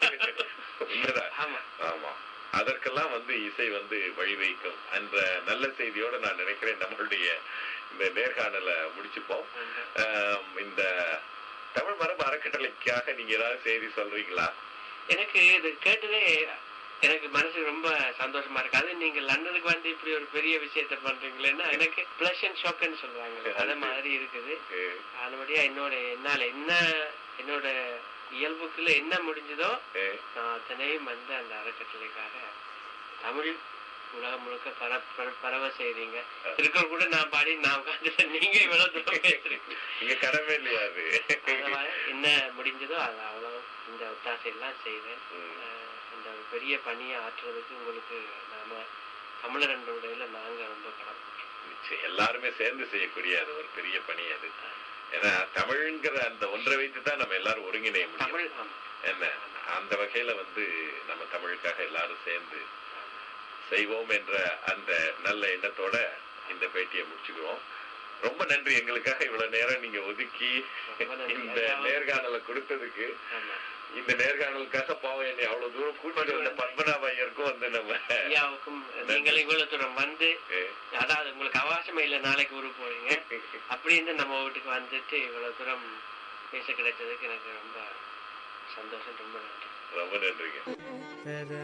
உண்மைதான் ஆமா ஆமா அதற்கெல்லாம் வந்து இசை வந்து வழிவைக்கும் என்ற நல்ல செய்தியோட நான் நினைக்கிறேன் நம்மளுடைய இந்த நேர்காணலை முடிச்சுப்போம் ஆம், இந்த தமிழ் மரபு அறக்கட்டளைக்காக நீங்க ஏதாவது செய்தி சொல்றீங்களா எனக்கு இது கேட்டதே எனக்கு மனசு ரொம்ப சந்தோஷமா இருக்கு அது நீங்க லண்டனுக்கு வந்து இப்படி ஒரு பெரிய விஷயத்த பண்றீங்களேன்னா எனக்கு பிளஸ் அண்ட் ஷாக்னு சொல்லுவாங்க அதே மாதிரி இருக்குது அஹ், அதுபடியா என்னோட என்னால என்ன என்னோட இயல்புக்குள்ள என்ன முடிஞ்சதோ அஹ், நான் அத்தனையும் வந்து அந்த அறக்கட்டளைக்காக தமிழ் உலகம் முழுக்க பர பர- பரவ செய்றீங்க திருக்குறள் கூட நான் பாடி நான் உட்காந்து நீங்க இவ்வளவு தூரம் பேசுறீங்க இங்க கடமை இல்லையா அது அதனால என்ன முடிஞ்சதோ அது அவ்வளோ இந்த ஒத்தாசை எல்லாம் செய்தேன் ம். அஹ் அந்த ஒரு பெரிய பணியை ஆற்றுறதுக்கு உங்களுக்கு நாம தமிழர் என்ற உடையில நாங்க ரொம்ப கடமைப்பட்டிருக்கோம் நிச்சயம். எல்லாருமே சேர்ந்து செய்யக்கூடிய அது ஒரு பெரிய பணி அது ஏன்னா தமிழ்ங்கிற அந்த ஒன்றை வைத்து தான் நம்ம எல்லாரும் ஒருங்கிணைய முடியும் தமிழ் ஆமா என்ன அந்த வகையில வந்து நம்ம தமிழுக்காக எல்லாரும் சேர்ந்து செய்வோம் என்ற அந்த நல்ல எண்ணத்தோட இந்த பேட்டியை முடிச்சுக்குவோம் ரொம்ப நன்றி எங்களுக்காக இவ்வளவு நேரம் நீங்க ஒதுக்கி ரொம்ப நன்றி. இந்த அதாவது- நேர்காணலை கொடுத்ததுக்கு ஆமா இந்த நேர்காணலுக்காக பாவம் என்னை அவ்வளவு தூரம் கூட்டிட்டு வந்த பத்மநாப ஐயருக்கும் வந்து நம்ம ஐயாவுக்கும் நீங்கள் இவ்வளவு தூரம் வந்து ஏ, அதாவது உங்களுக்கு அவகாசமே இல்லை நாளைக்கு ஊருக்கு போறீங்க அப்படின்னு நம்ம வீட்டுக்கு வந்துட்டு இவ்வளவு தூரம் பேச கிடைச்சதுக்கு எனக்கு ரொம்ப சந்தோஷம் ரொம்ப நன்றி ரொம்ப நன்றிங்க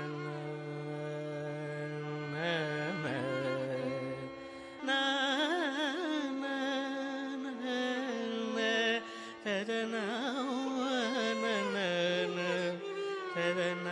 na